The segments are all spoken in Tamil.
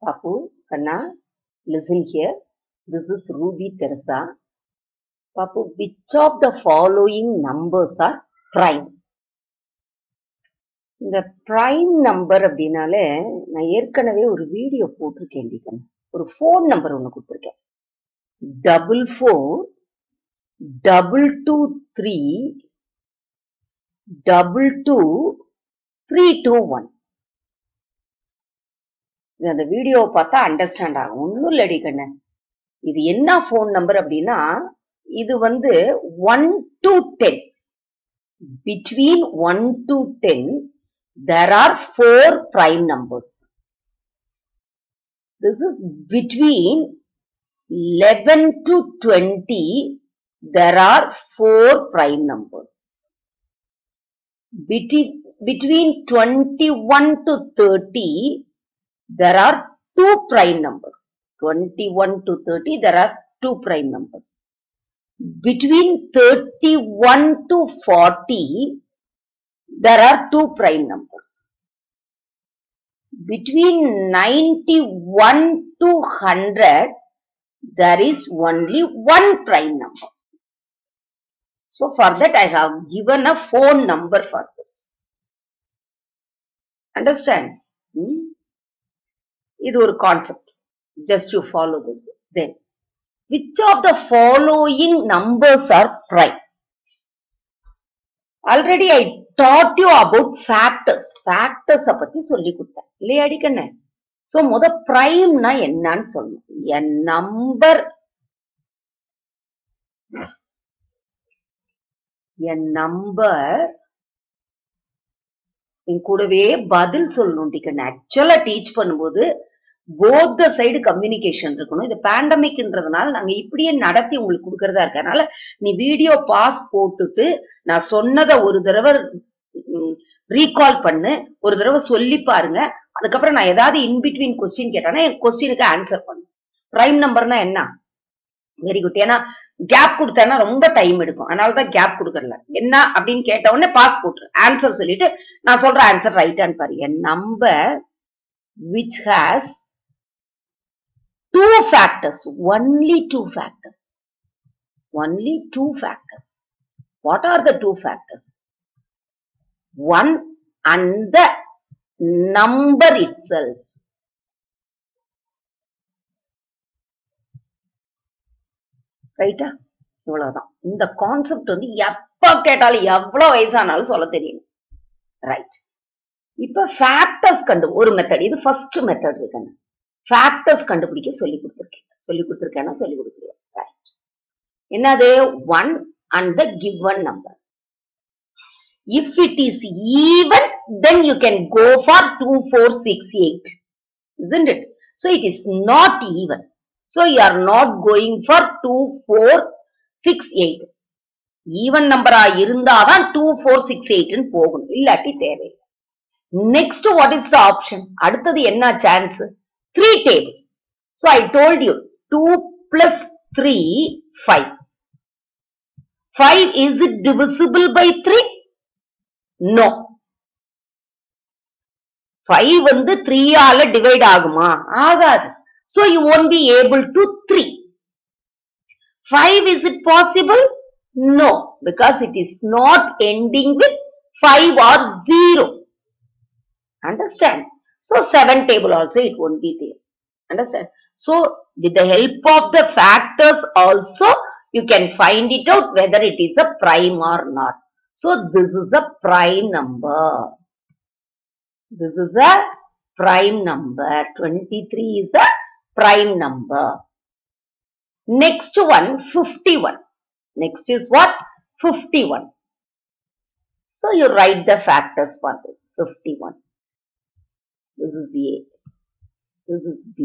Papu, Kanna, listen here. This is Ruby Teresa. Papu, which of the following numbers are prime? இந்த prime நம்பர் அப்படின்னாலே நான் ஏற்கனவே ஒரு வீடியோ போட்டிருக்கேன் டிகன் ஒரு ஃபோன் நம்பர் ஒன்று கொடுத்துருக்கேன் double four double two three double two three two one அந்த வீடியோவை பார்த்தா அண்டர்ஸ்டாண்ட் ஆகும் ஒன்றும் இல்லடி கண்ணு இது என்ன ஃபோன் நம்பர் அப்படின்னா இது வந்து one to ten between one to ten there are four prime numbers. This is between 11 to 20, there are four prime numbers. Between, between 21 to 30, there are two prime numbers. 21 to 30, there are two prime numbers. Between 31 to 40, there are two prime numbers. Between 91 to 100, there is only one prime number. So for that I have given a phone number for this. Understand? Hmm? இது ஒரு concept. Just you follow this. Then, which of the following numbers are prime? Already I taught you about factors. Factors பத்தி சொல்லி கொடுத்தேன் இல்லையா அடிக்கண்ணே சோ முத பிரைம்னா என்னன்னு சொல்லணும் என் நம்பர் என் நம்பர் என் கூடவே பதில் சொல்லணும் டிக்கண்ணே ஆக்சுவலா டீச் பண்ணும்போது போத் த சைடு கம்யூனிகேஷன் இருக்கணும் இது பேண்டமிக்ன்றதுனால நாங்க இப்படியே நடத்தி உங்களுக்கு கொடுக்கறதா இருக்கு அதனால நீ வீடியோ பாஸ் போட்டுட்டு நான் சொன்னதை ஒரு தடவை ரீகால் பண்ணு ஒரு தடவை சொல்லி பாருங்க அதுக்கப்புறம் நான் ஏதாவது இன்பிட்வீன் கொஸ்டின் கேட்டானா என் கொஸ்டினுக்கு ஆன்சர் பண்ணு பிரைம் நம்பர்னா என்ன வெரி குட் ஏன்னா கேப் கொடுத்தேன்னா ரொம்ப டைம் எடுக்கும் அதனாலதான் கேப் கொடுக்கறல என்ன அப்படின்னு கேட்ட உடனே பாஸ் போட்டுரு ஆன்சர் சொல்லிட்டு நான் சொல்ற ஆன்சர் ரைட்டான்னு பாரு என் number which has two factors, only two factors, only two factors. What are the two factors? One and the number itself. ரைட்டா இவ்வளவுதான் இந்த கான்செப்ட் வந்து எப்ப கேட்டாலும் எவ்வளவு வயசானாலும் சொல்ல தெரியும் ரைட் இப்ப ஃபேக்டர்ஸ் கண்டு ஒரு மெத்தட் இது ஃபர்ஸ்ட் மெத்தட் இருக்கு ஃபேக்டர்ஸ் கண்டுபிடிக்க சொல்லி கொடுத்துருக்கேன் சொல்லி கொடுத்துருக்கேன்னா சொல்லி கொடுக்குறேன் ரைட் என்னது one and the given number if it is even then you can go for two four six eight isn't it so it is not even so you are not going for 2 4 6 8 even நம்பரா இருந்தாதான் டூ ஃபோர் சிக்ஸ் எயிட்னு போகணும் இல்லாட்டி தேவையில்லை next what is the option அடுத்தது என்ன chance 3 table. So I told you 2 plus 3, 5. 5 is it divisible by 3? No. 5 வந்து 3 ஆல டிவைட் ஆகுமா ஆகாது so you won't be able to 3 5 is it possible no because it is not ending with 5 or 0 understand so seven table also it won't be there. Understand? So with the help of the factors also you can find it out whether it is a prime or not. So this is a prime number. This is a prime number. 23 is a prime number. Next one 51. Next is what? 51. So you write the factors for this 51. This is A. This is B.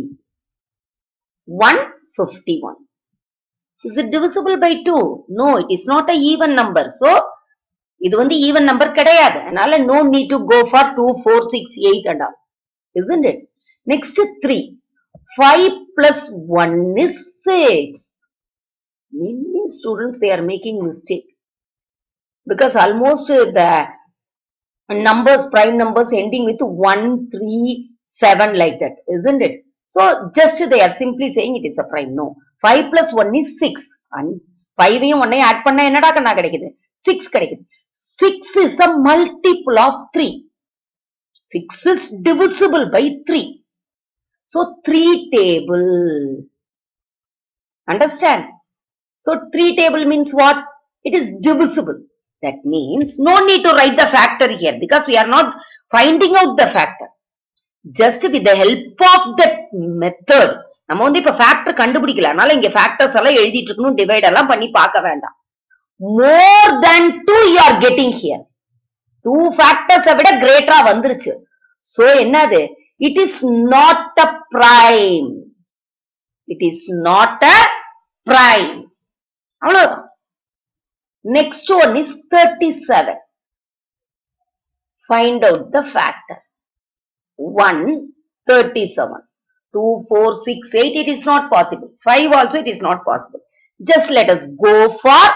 151. Is it divisible by 2? No, it is not a even number. So, இது வந்து even number கிடையாது. அதனால no need to go for 2, 4, 6, 8 and all. Isn't it? Next 3. 5 plus 1 is 6. Many students, they are making mistake. Because almost the numbers, prime numbers ending with 1, 3, 7 like that, isn't it? So just they are simply saying it is a prime. No. 5 plus 1 is 6. And 5 யும் 1 ஆட் பண்ணா என்னடா கண்ணா கிடைக்குது 6 கிடைக்குது 6 is a multiple of 3. 6 is divisible by 3. So 3 table. Understand? So 3 table means what? It is divisible. That means no need to write the factor here because we are not finding out the factor. Just with the help of that method. நம்ம வந்து இப்ப ஃபேக்டர் கண்டுபிடிக்கல அதனால இங்க ஃபேக்டர்ஸ் எல்லாம் எழுதிட்டு இருக்கணும் டிவைட் எல்லாம் பண்ணி பார்க்க வேண்டாம் more then two you are getting here two ஃபேக்டர்ஸை விட கிரேட்டரா வந்துருச்சு சோ என்னது it is not a prime it is not a prime அவ்வளவுதான் next one is thirty seven find out the factor one thirty seven two four six eight it is not possible five also it is not possible just let us go for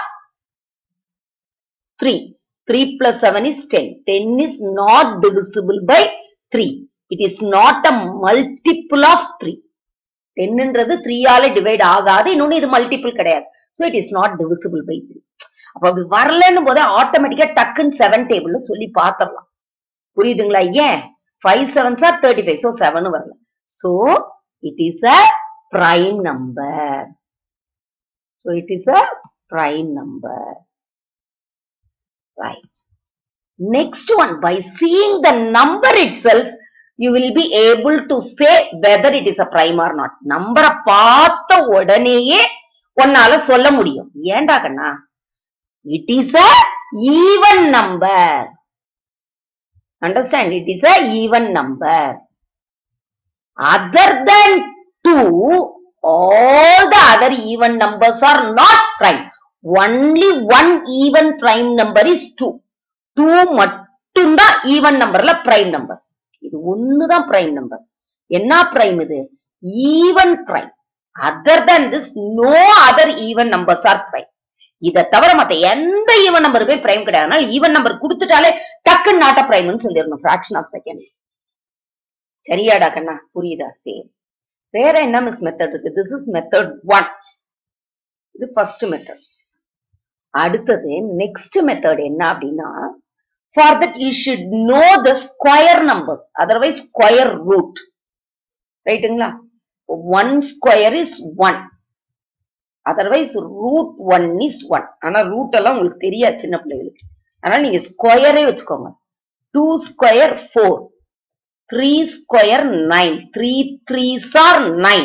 three three plus seven is ten ten is not divisible by three it is not a multiple of three டென்ன்றது த்ரீயால டிவைட் ஆகாது இன்னொன்னு இது மல்டிபிள் கிடையாது so it is not divisible by three அப்ப அப்படி வரலன்னு போதே ஆட்டோமேட்டிக்கா டக்குன்னு செவன் டேபிள்ல சொல்லி பாத்திரலாம் புரியுதுங்களா ஏன் five seven are thirty five so seven வரல so it is a prime number so it is a prime number right next one by seeing the number itself you will be able to say whether it is a prime or not நம்பரை பார்த்த உடனேயே உன்னால சொல்ல முடியும் ஏண்டா கண்ணா it is a even number understand it is a even number other than 2 all the other even numbers are not prime only one even prime number is 2 2 மட்டும்தான் even numberல prime number இது ஒண்ணுதான் prime number என்ன prime இது even prime other than this no other even numbers are prime இத தவிர மத்த எந்த ஈவன் நம்பருமே பிரைம் கிடையாது அதனால ஈவன் நம்பர் கொடுத்துட்டாலே டக்குன்னு நாட்ட பிரைம்னு சொல்லிடணும் ஃபிராக்ஷன் ஆஃப் செகண்ட் சரியாடா கண்ணா புரியுதா சரி வேற என்ன மிஸ் மெத்தட் இருக்கு திஸ் இஸ் மெத்தட் ஒன் இது ஃபர்ஸ்ட் மெத்தட் அடுத்தது நெக்ஸ்ட் மெத்தட் என்ன அப்படின்னா for that you should know the square numbers otherwise square root ரைட்டுங்களா one square is one otherwise root one is one ஆனா ரூட் எல்லாம் உங்களுக்கு தெரியாது சின்ன பிள்ளைகளுக்கு அதனால நீங்க ஸ்கொயரே வச்சுக்கோங்க two square four three square nine three three are nine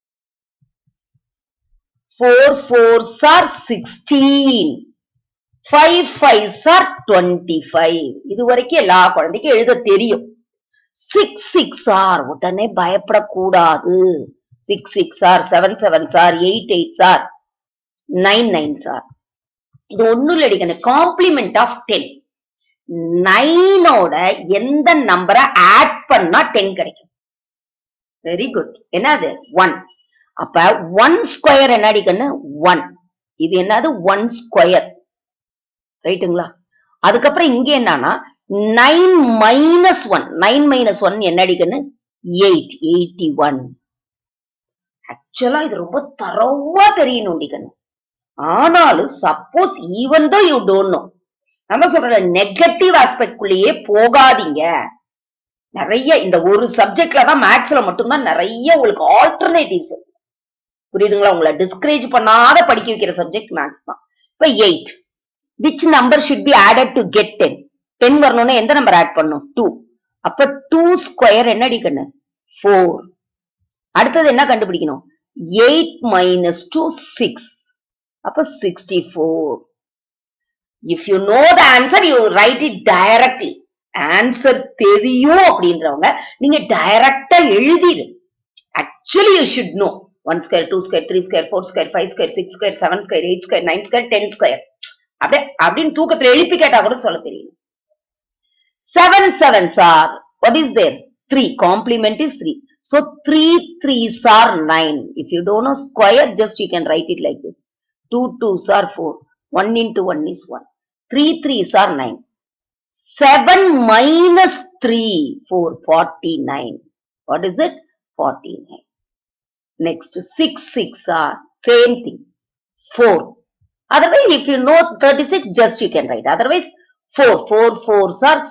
four four are sixteen five five are twenty five இது வரைக்கும் எல்லா குழந்தைக்கும் எழுத தெரியும் சிக்ஸ் சிக்ஸ் ஆர் உடனே பயப்படக்கூடாது six six are seven seven are eight eight are nine nine are இது ஒண்ணும் இல்லடி காம்ப்ளிமெண்ட் ஆஃப் டென் நைனோட எந்த நம்பரை ஆட் பண்ணா டென் கிடைக்கும் வெரி குட் என்னது ஒன் அப்ப ஒன் ஸ்கொயர் என்னடி கண்ணு ஒன் இது என்னது ஒன் ஸ்கொயர் ரைட்டுங்களா அதுக்கப்புறம் இங்க என்னன்னா nine minus one nine minus one என்னடி கண்ணு எயிட் எயிட்டி ஒன் ஆக்சுவலா இது ரொம்ப தரவா தெரியணும் கண்ணு ஆனாலும் suppose even though you don't know நம்ம சொல்ற நெகட்டிவ் ஆஸ்பெக்ட்குள்ளேயே போகாதீங்க நிறைய இந்த ஒரு சப்ஜெக்ட்ல தான் மேக்ஸ்ல மட்டும்தான் நிறைய உங்களுக்கு ஆல்டர்னேட்டிவ்ஸ் புரியுதுங்களா உங்களை டிஸ்கரேஜ் பண்ணாத படிக்க வைக்கிற சப்ஜெக்ட் மேக்ஸ் தான் இப்ப eight which number should be added to get ten ten வரணும்னா எந்த நம்பர் ஆட் பண்ணும் டூ அப்ப டூ ஸ்கொயர் என்ன அடிக்கணும் ஃபோர் அடுத்தது என்ன கண்டுபிடிக்கணும் எயிட் மைனஸ் டூ சிக்ஸ் அப்ப sixty four if you know the answer you write it directly answer தெரியும் அப்படின்றவங்க நீங்க டைரக்டா எழுதிடு actually you should know one square two square three square four square five square six square seven square eight square nine square ten square அப்படியே அப்படின்னு தூக்கத்துல எழுப்பி கேட்டா கூட சொல்ல தெரியும் seven seven are what is there three complement is three So 3 3s are 9. If you don't know square, just you can write it like this. 2 2s are 4. 1 into 1 is 1. 3 3s are 9. 7 minus 3, 4, 49. What is it? 49. next 6 6 are same thing 4 otherwise if you know 36 just you can write otherwise 4 4 4s are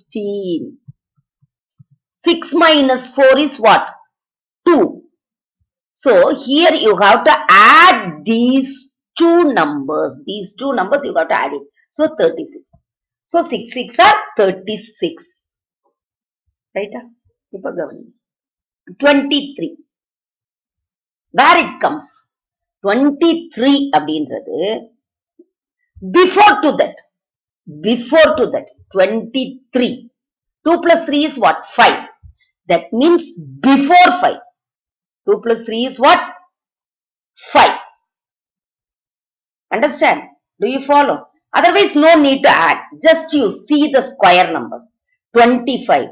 16 6 minus 4 is what 2 so here you have to add these two numbers these two numbers you have to add it so 36 so 6 6 are 36 right இப்ப கவனி 23 where it comes 23 அப்படின்றது before to that before to that 23 2 plus 3 is what 5 that means before 5 2 plus 3 is what 5 understand do you follow otherwise no need to add just you see the square numbers 25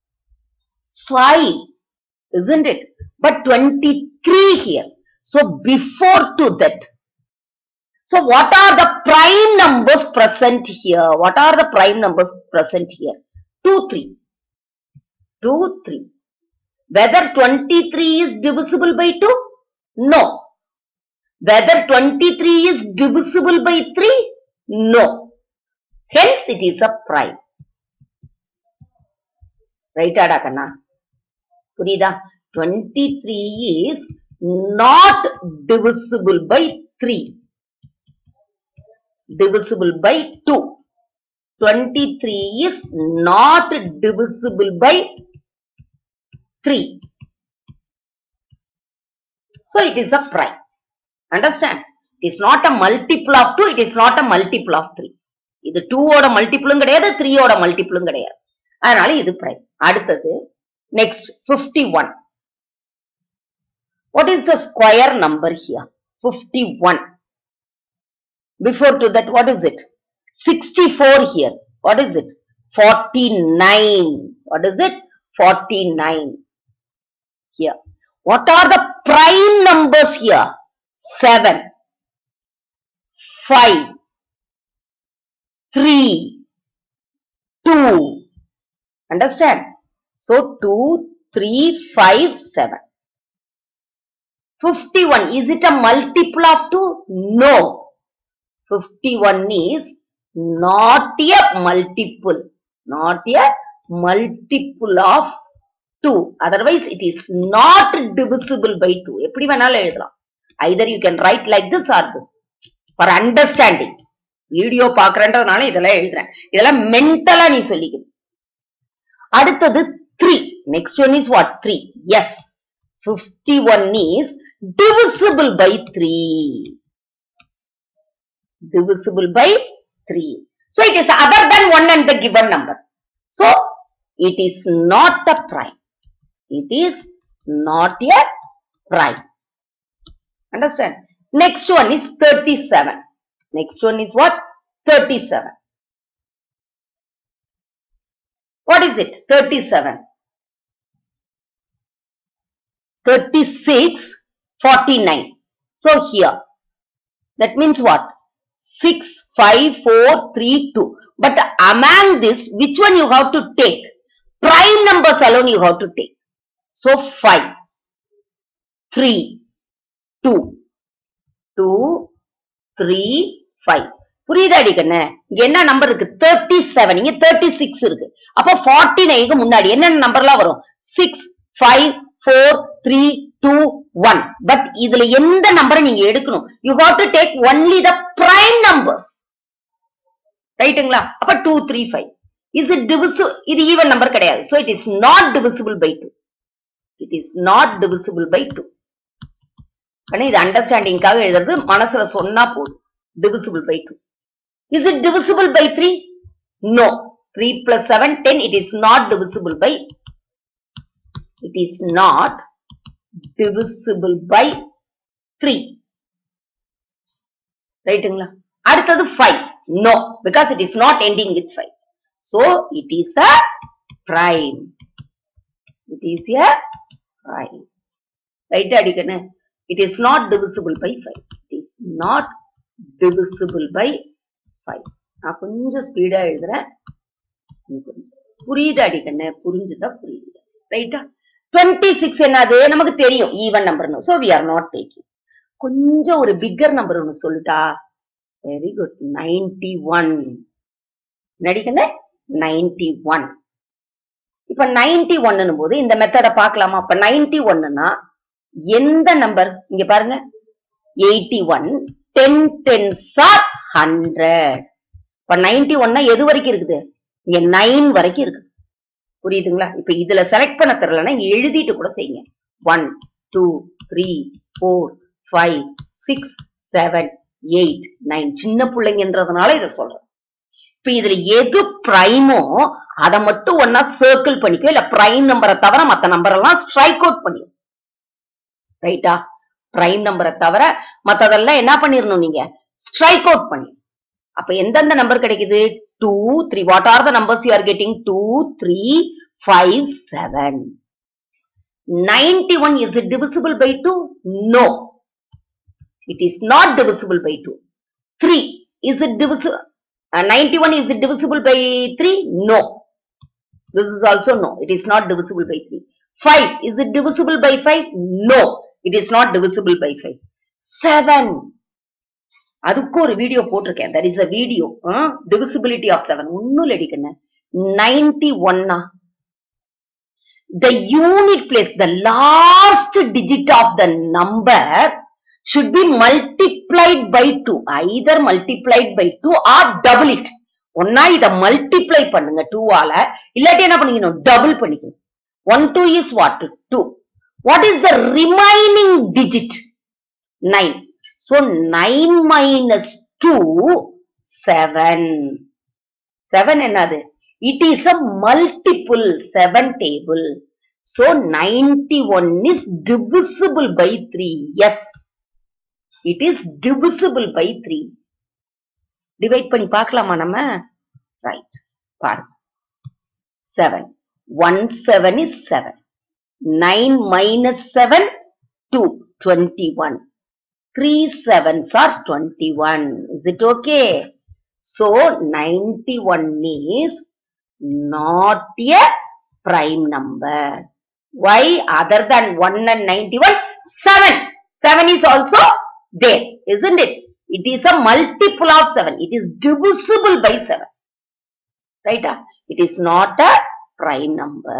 5 isn't it but 23 here so before to that so what are the prime numbers present here what are the prime numbers present here 2 3 2 3 whether 23 is divisible by 2 no whether 23 is divisible by 3 no hence it is a prime right ஆடா கண்ணா புரியுதா 23 is not divisible by 3 divisible by 2 23 is not divisible by 3 so it is a prime understand it is not a multiple of 2 it is not a multiple of 3 இது 2 ஓட மல்டிபிளும் கிடையாது 3 ஓட மல்டிபிளும் கிடையாது அதனால இது பிரைம் அடுத்தது next 51 what is the square number here 51 before to that what is it 64 here what is it 49 what is it 49 here what are the prime numbers here 7 5 3 2 understand so 2 3 5 7 51 is it a multiple of 2 no 51 is not a multiple not a multiple of 2 otherwise it is not divisible by 2 எப்படி வேணாலும் எழுதலாம் either you can write like this or this for understanding video பாக்குறேன்றதுனால இதெல்லாம் எழுதுறேன் இதெல்லாம் மென்டலா நீ சொல்லிக்கணும் அடுத்தது 3 next one is what 3 yes 51 is divisible by 3 divisible by 3 so it is other than 1 and the given number so it is not a prime it is not a prime understand next one is 37 next one is what 37 what is it 37 36 49 so here that means what 6 5 4 3 2 but among this which one you have to take prime numbers alone you have to take so 5 3 2 2 3 5 புரியுதாடி கண்ணு இங்க என்ன நம்பர் இருக்கு தேர்ட்டி செவன் இங்க தேர்ட்டி சிக்ஸ் இருக்கு அப்போ ஃபார்ட்டி நைனுக்கு முன்னாடி என்னென்ன நம்பர்லாம் வரும் six five four three two one but இதுல எந்த நம்பரை நீங்க எடுக்கணும் you have to take only the prime numbers ரைட்டுங்களா அப்ப two three five is it divisible இது ஈவன் நம்பர் கிடையாது so it is not divisible by two it is not divisible by two ஆனா இது அண்டர்ஸ்டாண்டிங்காக எழுதுறது மனசுல சொன்னா போதும் divisible by 2. Is it divisible by 3? No. 3 plus 7, 10. It is not divisible by, it is not divisible by 3. ரைட்டுங்களா அடுத்தது 5 no because it is not ending with 5 so it is a prime it is a prime right அடிக்கணும் it is not divisible by 5 it is not divisible by 5 நான் கொஞ்சம் ஸ்பீடா எழுதுறேன் நீ கொஞ்சம் புரியுது அடிக்கண்ணே புரிஞ்சுதா புரியுது ரைட்டா டுவெண்ட்டி சிக்ஸ் என்னது நமக்கு தெரியும் ஈவன் நம்பர்னு so we are not taking கொஞ்சம் ஒரு பிக்கர் நம்பர் ஒன்று சொல்லிட்டா வெரி குட் நைன்டி ஒன் நடிக்கல நைன்டி ஒன் இப்ப நைன்டி ஒன்னு போது இந்த மெத்தட பார்க்கலாமா அப்ப நைன்டி ஒன்னுனா எந்த நம்பர் இங்க பாருங்க eighty one ten ten sir hundred இப்ப நைன்டி ஒன்னா எது வரைக்கும் இருக்குது இங்க நைன் வரைக்கும் இருக்கு புரியுதுங்களா இப்ப இதுல செலக்ட் பண்ண தெரியலன்னா இங்க எழுதிட்டு கூட செய்யுங்க one two three four five six seven eight nine சின்ன பிள்ளைங்கன்றதுனால இதை சொல்றேன் இப்ப இதுல எது பிரைமோ அதை மட்டும் ஒன்னா சர்க்கிள் பண்ணிக்கோ இல்ல பிரைம் நம்பரை தவிர மத்த நம்பர் எல்லாம் ஸ்ட்ரைக் அவுட் பண்ணிடும் ரைட்டா பிரைம் நம்பரை தவிர மத்ததெல்லாம் என்ன பண்ணிடணும் நீங்க ஸ்ட்ரைக் அவுட் பண்ணி அப்ப எந்தெந்த நம்பர் கிடைக்குது two three what are the numbers you are getting two three five seven ninety one is it divisible by two no it is not divisible by two three is it divisible ninety one is it divisible by three no this is also no it is not divisible by 3 5 is it divisible by 5 no it is not divisible by 5 7 அதுக்கு ஒரு வீடியோ போட்டிருக்கேன் that is a video uh, divisibility of 7 ஒன்னும் லடிக்கண்ண 91 the unit place the last digit of the number should be multiplied by 2 either multiplied by 2 or double it ஒன்னா இத மல்டிப்ளை பண்ணுங்க டூவால இல்லாட்டி என்ன பண்ணிக்கணும் டபுள் பண்ணிக்கணும் one two is what two what is the remaining digit nine so nine minus two seven seven என்னது it is a multiple seven table so ninety one is divisible by three yes it is divisible by three divide பண்ணி பார்க்கலாமா நம்ம ரைட் பாருங்க seven one seven is seven nine minus seven two twenty one three sevens are twenty one is it okay So 91 is not a prime number. Why? Other than 1 and 91, 7. 7 is also there, isn't it? It is a multiple of 7. It is divisible by 7. Right? ah? It is not a prime number.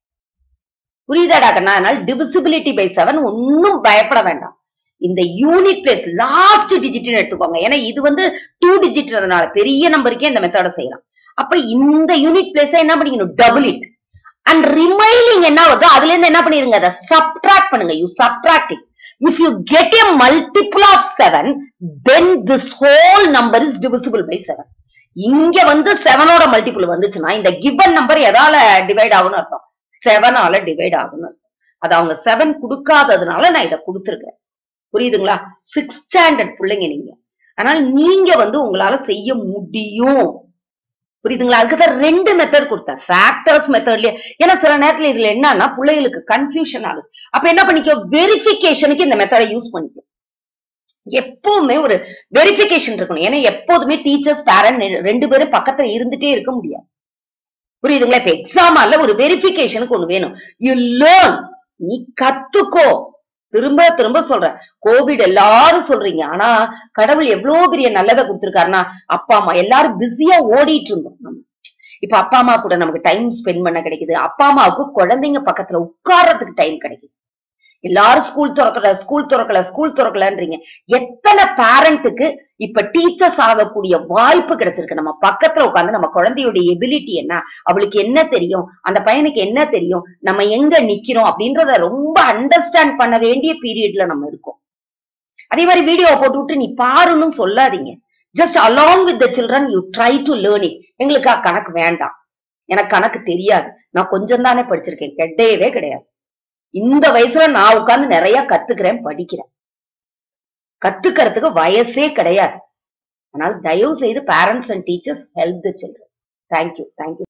புரியுதாடா கண்ணா அதனால டிவிசிபிலிட்டி பை செவன் ஒன்னும் பயப்பட வேண்டாம் இந்த யூனிட் பிளேஸ் லாஸ்ட் டிஜிட்னு எடுத்துக்கோங்க ஏன்னா இது வந்து டூ டிஜிட்ன்றதுனால பெரிய நம்பருக்கே இந்த மெத்தட செய்யலாம் அப்ப இந்த யூனிட் பிளேஸ் என்ன பண்ணிக்கணும் டபுள் இட் அண்ட் ரிமைனிங் என்ன வருதோ அதுல இருந்து என்ன பண்ணிருங்க அதை சப்ட்ராக்ட் பண்ணுங்க you subtract it if you get a multiple of seven then this whole number is divisible by seven இங்க வந்து செவனோட மல்டிபிள் வந்துச்சுன்னா இந்த கிவன் நம்பர் எதால டிவைட் ஆகும்னு அர்த்தம் செவனால டிவைட் ஆகும்னு அர்த்தம் அது அவங்க செவன் கொடுக்காததுனால நான் இதை கொடுத்துருக்கேன் புரியுதுங்களா சிக்ஸ் ஸ்டாண்டர்ட் பிள்ளைங்க நீங்க அதனால நீங்க வந்து உங்களால செய்ய முடியும் புரியுதுங்களா அதுக்குதான் ரெண்டு மெத்தட் கொடுத்தேன் ஃபேக்டர்ஸ் மெத்தட்லயே ஏன்னா சில நேரத்துல இதுல என்னன்னா பிள்ளைகளுக்கு கன்ஃபியூஷன் ஆகுது அப்ப என்ன பண்ணிக்கோ வெரிஃபிகேஷனுக்கு இந்த மெத்தடை யூஸ் பண்ணிக்கோ எப்பவுமே ஒரு வெரிஃபிகேஷன் இருக்கணும் ஏன்னா எப்போதுமே டீச்சர்ஸ் பேரண்ட் ரெண்டு பேரும் பக்கத்துல இருந்துட்டே இருக்க முடியாது புரியுதுங்களா இப்ப எக்ஸாம் அல்ல ஒரு வெரிஃபிகேஷனுக்கு ஒண்ணு வேணும் யூ லேர்ன் நீ கத்துக்கோ திரும்ப திரும்ப சொல்றேன் கோவிட் எல்லாரும் சொல்றீங்க ஆனா கடவுள் எவ்வளவு பெரிய நல்லதை கொடுத்திருக்காருன்னா அப்பா அம்மா எல்லாரும் பிஸியா ஓடிட்டு இருந்தோம் நம்ம இப்ப அப்பா அம்மா கூட நமக்கு டைம் ஸ்பெண்ட் பண்ண கிடைக்குது அப்பா அம்மாவுக்கு குழந்தைங்க பக்கத்துல உட்கார்றதுக்கு டைம் கிடைக்குது எல்லாரும் ஸ்கூல் திறக்கல ஸ்கூல் திறக்கல ஸ்கூல் திறக்கலன்றீங்க எத்தனை பேரண்ட்டுக்கு இப்ப டீச்சர்ஸ் ஆகக்கூடிய வாய்ப்பு கிடைச்சிருக்கு நம்ம பக்கத்துல உட்காந்து நம்ம குழந்தையோட எபிலிட்டி என்ன அவளுக்கு என்ன தெரியும் அந்த பையனுக்கு என்ன தெரியும் நம்ம எங்க நிக்கிறோம் அப்படின்றத ரொம்ப அண்டர்ஸ்டாண்ட் பண்ண வேண்டிய பீரியட்ல நம்ம இருக்கோம் அதே மாதிரி வீடியோ போட்டு விட்டு நீ பாருன்னு சொல்லாதீங்க just along with the children you try to learn it எங்களுக்கு கணக்கு வேண்டாம் எனக்கு கணக்கு தெரியாது நான் கொஞ்சம் தானே படிச்சிருக்கேன் கிடையவே கிடையாது இந்த வயசுல நான் உட்கார்ந்து நிறைய கத்துக்கிறேன் படிக்கிறேன் கத்துக்கிறதுக்கு வயசே கிடையாது அதனால தயவு செய்து parents and teachers help the children thank you thank you